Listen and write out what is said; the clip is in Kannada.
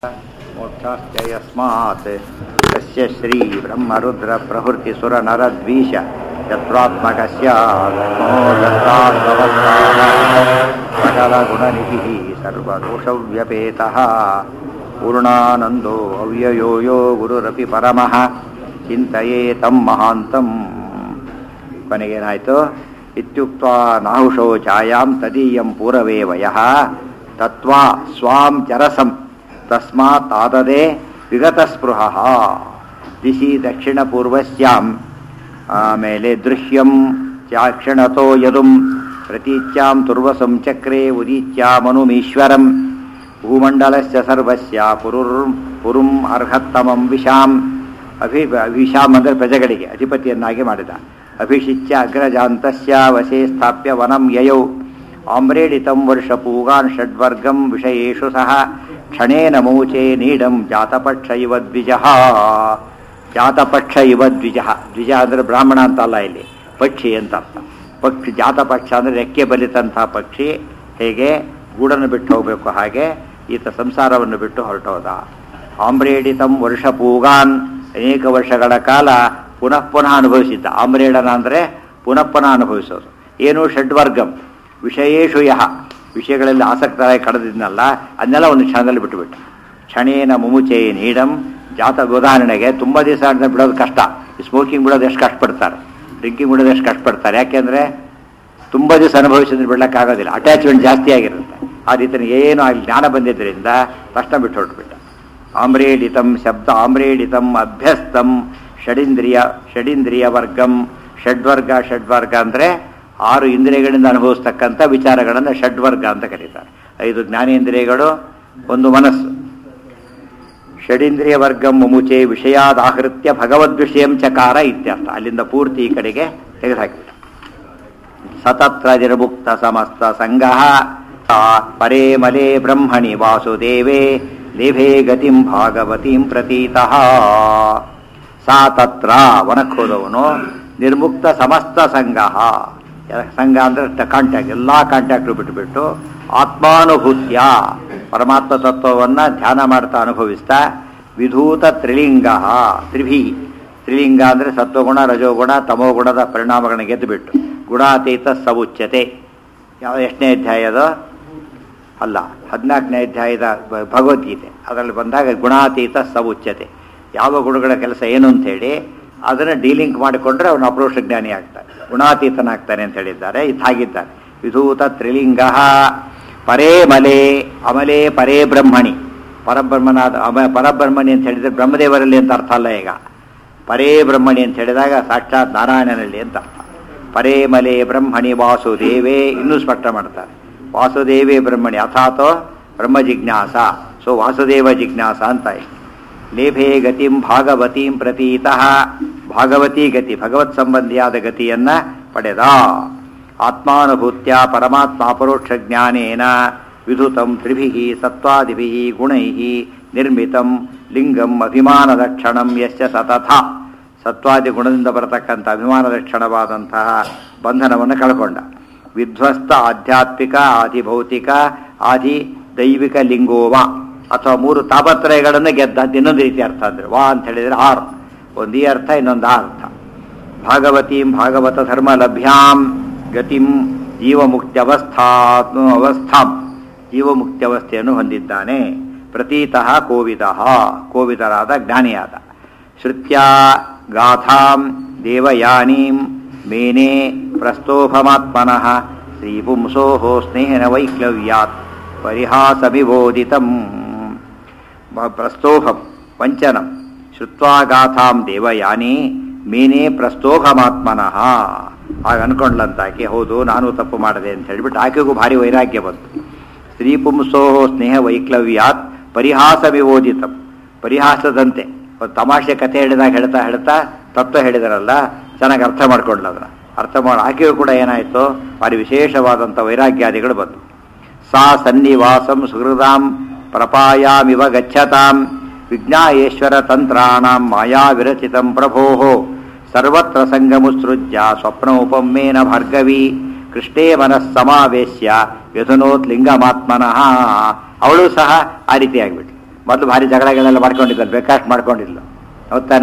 मोक्षाश्च यस्मात् तस्य श्रीब्रह्मरुद्रप्रभृतिसुरनरद्वीष यत्रात्मकस्य सकलगुणनिधिः सर्वदोषव्यपेतः पूर्णानन्दो अव्ययो यो ಗುರುರಪಿ ಪರಮಃ ಚಿಂತೆಯೇ ತಂ ಮಹಾಂತಂ ಕೊನೆಗೇನಾಯಿತು ಇತ್ಯುಕ್ತ ನಾಹುಷೋ ಛಾಯಾಂ ತದೀಯಂ ಪೂರವೇ ವಯಃ ತತ್ವಾ ಸ್ವಾಂ ಚರಸಂ ತಸ್ಮಾತ್ ಆದದೆ ವಿಗತಸ್ಪೃಹ ದಿಶಿ ದಕ್ಷಿಣಪೂರ್ವಸ್ಯಾಂ ಆಮೇಲೆ ದೃಶ್ಯಂ ಚಾಕ್ಷಣತೋ ಯದುಂ ಪ್ರತೀಚ್ಯಾಂ ತುರ್ವಸಂ ಚಕ್ರೆ ಉದೀಚ್ಯಾಮನುಮೀಶ್ವರಂ ಭೂಮಂಡಲಸ್ಯ ಸರ್ವಸ್ಯ ಪುರುರ್ ಪುರುಂ ಅರ್ಹತ್ತಮಂ ವಿಷಾಂ ಅಭಿ ವಿಷಾಂ ಅಂದರೆ ಪ್ರಜೆಗಳಿಗೆ ಅಧಿಪತಿಯನ್ನಾಗಿ ಮಾಡಿದ ಅಭಿಷಿಚ್ಯ ಅಗ್ರಜಾಂತಸ್ಯ ವಶೇ ಸ್ಥಾಪ್ಯ ವನಂ ಯಯೌ ಆಮ್ರೇಡಿತಂ ವರ್ಷಪೂಗಾನ್ ಷಡ್ವರ್ಗಂ ವಿಷಯೇಷು ಸಹ ಕ್ಷಣೇನ ಮೌಚೆ ನೀಡಂ ಜಾತಪಕ್ಷ ಇವ ದ್ವಿಜಃ ಜಾತಪಕ್ಷ ಇವ ದ್ವಿಜಃ ದ್ವಿಜ ಅಂದರೆ ಬ್ರಾಹ್ಮಣ ಅಂತ ಅಲ್ಲ ಇಲ್ಲಿ ಪಕ್ಷಿ ಅಂತ ಅರ್ಥ ಪಕ್ಷಿ ಜಾತಪಕ್ಷ ಅಂದರೆ ರೆಕ್ಕೆ ಬಲಿತಂಥ ಪಕ್ಷಿ ಹೇಗೆ ಗೂಡನ್ನು ಬಿಟ್ಟು ಹೋಗಬೇಕು ಹಾಗೆ ಈತ ಸಂಸಾರವನ್ನು ಬಿಟ್ಟು ಹೊರಟೋದ ಆಮ್ರೇಡಿತಂ ವರ್ಷಪೂಗಾನ್ ಅನೇಕ ವರ್ಷಗಳ ಕಾಲ ಪುನಃ ಪುನಃ ಅನುಭವಿಸಿದ್ದ ಆಮ್ರೇಡನ ಅಂದರೆ ಪುನಃ ಪುನಃ ಅನುಭವಿಸೋದು ಏನು ಷಡ್ವರ್ಗಂ ವಿಷಯೇಶು ಯಹ ವಿಷಯಗಳಲ್ಲಿ ಆಸಕ್ತರಾಗಿ ಕಳೆದಿದ್ನಲ್ಲ ಅದನ್ನೆಲ್ಲ ಒಂದು ಕ್ಷಣದಲ್ಲಿ ಬಿಟ್ಟುಬಿಟ್ಟು ಕ್ಷಣೇನ ಮುಮುಚೆ ನೀಡಂ ಜಾತ ಉದಾಹರಣೆಗೆ ತುಂಬ ದಿವಸ ಅಂತ ಬಿಡೋದು ಕಷ್ಟ ಈ ಸ್ಮೋಕಿಂಗ್ ಬಿಡೋದು ಎಷ್ಟು ಕಷ್ಟಪಡ್ತಾರೆ ಡ್ರಿಂಕಿಂಗ್ ಬಿಡೋದು ಎಷ್ಟು ಕಷ್ಟಪಡ್ತಾರೆ ಯಾಕೆಂದರೆ ತುಂಬ ದಿವಸ ಅನುಭವಿಸಿದ್ರೆ ಬಿಡೋಕ್ಕಾಗೋದಿಲ್ಲ ಅಟ್ಯಾಚ್ಮೆಂಟ್ ಜಾಸ್ತಿ ಆಗಿರುತ್ತೆ ಆ ರೀತಿ ಏನು ಆಗಲಿ ಜ್ಞಾನ ಬಂದಿದ್ದರಿಂದ ತಕ್ಷಣ ಬಿಟ್ಟು ಹೊರಟುಬಿಟ್ಟ ಆಮ್ರೇಡಿತಂ ಶಬ್ದ ಆಮ್ರೇಡಿತಂ ಅಭ್ಯಸ್ತಂ ಷಡಿಂದ್ರಿಯ ಷಡಿಂದ್ರಿಯ ವರ್ಗಂ ಷಡ್ವರ್ಗ ಷಡ್ವರ್ಗ ಅಂದರೆ ಆರು ಇಂದ್ರಿಯಗಳಿಂದ ಅನುಭವಿಸ್ತಕ್ಕಂಥ ವಿಚಾರಗಳನ್ನು ಷಡ್ವರ್ಗ ಅಂತ ಕರೀತಾರೆ ಐದು ಜ್ಞಾನೇಂದ್ರಿಯಗಳು ಒಂದು ಮನಸ್ಸು ಷಡಿಂದ್ರಿಯ ವರ್ಗಂ ಮುಮುಚೆ ವಿಷಯಾದಾಹೃತ್ಯ ಭಗವದ್ವಿಷಯಂ ಚಕಾರ ಇತ್ಯರ್ಥ ಅಲ್ಲಿಂದ ಪೂರ್ತಿ ಈ ಕಡೆಗೆ ತೆಗೆದುಹಾಕಿಬಿಟ್ಟು ಸತತ್ರ ನಿರ್ಮುಕ್ತ ಸಮಸ್ತ ಸಂಘ ಪರೇ ಮಲೆ ಬ್ರಹ್ಮಣಿ ವಾಸುದೇವೇ ಲೇಭೆ ಗತಿಂ ಭಾಗವತೀಂ ಪ್ರತೀತಃ ಸಾ ತತ್ರ ವನಕ್ಕೆ ಹೋದವನು ನಿರ್ಮುಕ್ತ ಸಮಸ್ತ ಸಂಘ ಸಂಘ ಅಂದರೆ ಕಾಂಟ್ಯಾಕ್ಟ್ ಎಲ್ಲ ಕಾಂಟ್ಯಾಕ್ಟು ಬಿಟ್ಟುಬಿಟ್ಟು ಆತ್ಮಾನುಭೂತ್ಯ ಪರಮಾತ್ಮ ತತ್ವವನ್ನು ಧ್ಯಾನ ಮಾಡ್ತಾ ಅನುಭವಿಸ್ತಾ ವಿಧೂತ ತ್ರಿಲಿಂಗ ತ್ರಿಭಿ ತ್ರಿಲಿಂಗ ಅಂದರೆ ಸತ್ವಗುಣ ರಜೋಗುಣ ತಮೋಗುಣದ ಪರಿಣಾಮಗಳನ್ನು ಗೆದ್ದುಬಿಟ್ಟು ಗುಣಾತೀತ ಸವುಚ್ಯತೆ ಯಾವ ಎಷ್ಟನೇ ಅಧ್ಯಾಯದ ಅಲ್ಲ ಹದಿನಾಲ್ಕನೇ ಅಧ್ಯಾಯದ ಭಗವದ್ಗೀತೆ ಅದರಲ್ಲಿ ಬಂದಾಗ ಗುಣಾತೀತ ಸವುಚ್ಯತೆ ಯಾವ ಗುಣಗಳ ಕೆಲಸ ಏನು ಅಂಥೇಳಿ ಅದನ್ನು ಡೀಲಿಂಕ್ ಮಾಡಿಕೊಂಡ್ರೆ ಅವನು ಅಪ್ರೋಷ ಜ್ಞಾನಿ ಆಗ್ತಾನೆ ಗುಣಾತೀತನಾಗ್ತಾನೆ ಅಂತ ಹೇಳಿದ್ದಾರೆ ಇದು ಹಾಗಿದ್ದಾನೆ ವಿಧೂತ ತ್ರಿಲಿಂಗ ಪರೇ ಮಲೆ ಅಮಲೆ ಪರೇ ಬ್ರಹ್ಮಣಿ ಪರಬ್ರಹ್ಮನಾದ ಅಮ ಪರಬ್ರಹ್ಮಣಿ ಅಂತ ಹೇಳಿದರೆ ಬ್ರಹ್ಮದೇವರಲ್ಲಿ ಅಂತ ಅರ್ಥ ಅಲ್ಲ ಈಗ ಪರೇ ಬ್ರಹ್ಮಣಿ ಅಂತ ಹೇಳಿದಾಗ ಸಾಕ್ಷಾತ್ ನಾರಾಯಣನಲ್ಲಿ ಅಂತ ಅರ್ಥ ಪರೇ ಮಲೆ ಬ್ರಹ್ಮಣಿ ವಾಸುದೇವೇ ಇನ್ನೂ ಸ್ಪಷ್ಟ ಮಾಡ್ತಾರೆ ವಾಸುದೇವೇ ಬ್ರಹ್ಮಣಿ ಅಥಾತೋ ಬ್ರಹ್ಮ ಜಿಜ್ಞಾಸ ಸೊ ವಾಸುದೇವ ಜಿಜ್ಞಾಸ ಅಂತ ಲೇಭೆ ಗತಿಂ ಭಾಗವತೀಂ ಪ್ರತೀತಃ ಭಾಗವತಿ ಗತಿ ಭಗವತ್ ಸಂಬಂಧಿಯಾದ ಗತಿಯನ್ನ ಪಡೆದ ಆತ್ಮಾನುಭೂತ್ಯ ಪರಮಾತ್ಮ ಅಪರೋಕ್ಷ ಜ್ಞಾನೇನ ವಿಧುತಂ ತ್ರಿಭಿ ಸತ್ವಾದಿಭಿ ಗುಣೈ ನಿರ್ಮಿತಂ ಲಿಂಗಂ ಅಭಿಮಾನದ ಕ್ಷಣಂ ಯಶ್ಚ ಸತಥ ಸತ್ವಾದಿ ಗುಣದಿಂದ ಬರತಕ್ಕಂಥ ಅಭಿಮಾನದ ಕ್ಷಣವಾದಂತಹ ಬಂಧನವನ್ನು ಕಳ್ಕೊಂಡ ವಿಧ್ವಸ್ತ ಆಧ್ಯಾತ್ಮಿಕ ಆದಿಭೌತಿಕ ಆದಿ ದೈವಿಕ ಲಿಂಗೋವ ಅಥವಾ ಮೂರು ತಾಪತ್ರಯಗಳನ್ನು ಗೆದ್ದ ಇನ್ನೊಂದು ರೀತಿ ಅರ್ಥ ಅಂದರೆ ವಾ ಅಂತ ಹೇಳಿದರೆ ಆರು ಒಂದು ಈ ಅರ್ಥ ಇನ್ನೊಂದು ಆ ಅರ್ಥ ಭಾಗವತೀಂ ಭಾಗವತ ಧರ್ಮ ಲಭ್ಯಾಂ ಗತಿಂ ಜೀವಮುಕ್ತ್ಯವಸ್ಥಾ ಅವಸ್ಥಾಂ ಜೀವಮುಕ್ತ್ಯವಸ್ಥೆಯನ್ನು ಹೊಂದಿದ್ದಾನೆ ಪ್ರತೀತಃ ಕೋವಿದ ಕೋವಿದರಾದ ಜ್ಞಾನಿಯಾದ ಶ್ರುತ್ಯ ಗಾಥಾಂ ದೇವಯಾನೀಂ ಮೇನೆ ಪ್ರಸ್ತೋಭಮಾತ್ಮನಃ ಶ್ರೀಪುಂಸೋ ಸ್ನೇಹನ ವೈಕ್ಲವ್ಯಾತ್ ಪರಿಹಾಸವಿಬೋಧಿತಂ ಪ್ರಸ್ತೋಭಂ ವಂಚನಂ ಶ್ರುತ್ವಾ ಗಾಥಾಂ ದೇವಯಾನಿ ಮೇನೆ ಪ್ರಸ್ತೋಭಮಾತ್ಮನಃ ಆಗ ಅನ್ಕೊಂಡ್ಲಂತಾಕೆ ಹೌದು ನಾನು ತಪ್ಪು ಮಾಡಿದೆ ಅಂತ ಹೇಳಿಬಿಟ್ಟು ಆಕೆಗೂ ಭಾರಿ ವೈರಾಗ್ಯ ಬಂತು ಸ್ತ್ರೀ ಪುಂಸೋ ಸ್ನೇಹ ವೈಕ್ಲವ್ಯಾತ್ ಪರಿಹಾಸ ವಿಬೋಧಿತಂ ಪರಿಹಾಸದಂತೆ ಒಂದು ತಮಾಷೆ ಕಥೆ ಹೇಳಿದಾಗ ಹೇಳ್ತಾ ಹೇಳ್ತಾ ತತ್ವ ಹೇಳಿದಾರಲ್ಲ ಚೆನ್ನಾಗಿ ಅರ್ಥ ಮಾಡ್ಕೊಂಡ್ಲ ಅದನ್ನ ಅರ್ಥ ಮಾಡಿ ಆಕೆಯೂ ಕೂಡ ಏನಾಯಿತು ಭಾರಿ ವಿಶೇಷವಾದಂಥ ವೈರಾಗ್ಯಾದಿಗಳು ಬಂತು ಸಾ ಸನ್ನಿವಾಸಂ ಸುಹೃದಾಂ ಪ್ರಪಾಯಾಮಿವ ಗಚ್ಚತಾಂ ವಿಜ್ಞಾಯೇಶ್ವರ ತಂತ್ರಾಣಾಂ ಮಾಯಾ ವಿರಚಿತಂ ಪ್ರಭೋ ಸರ್ವತ್ರ ಸಂಗಮುಸೃಜ್ಯ ಸ್ವಪ್ನೋಪಮ್ಮೇನ ಭಾರ್ಗವಿ ಕೃಷ್ಣೇ ಮನಸ್ಸಮಾವೇಶ್ಯ ವ್ಯಧುನೋತ್ ಲಿಂಗಮಾತ್ಮನಃ ಅವಳು ಸಹ ಆ ರೀತಿ ಆಗಿಬಿಟ್ಲು ಮೊದಲು ಭಾರಿ ಜಗಳಗಳೆಲ್ಲ ಮಾಡ್ಕೊಂಡಿದ್ಲು ಬೇಕಾಷ್ಟು ಮಾಡ್ಕೊಂಡಿದ್ಲು ಅವತ್ತಾನೆ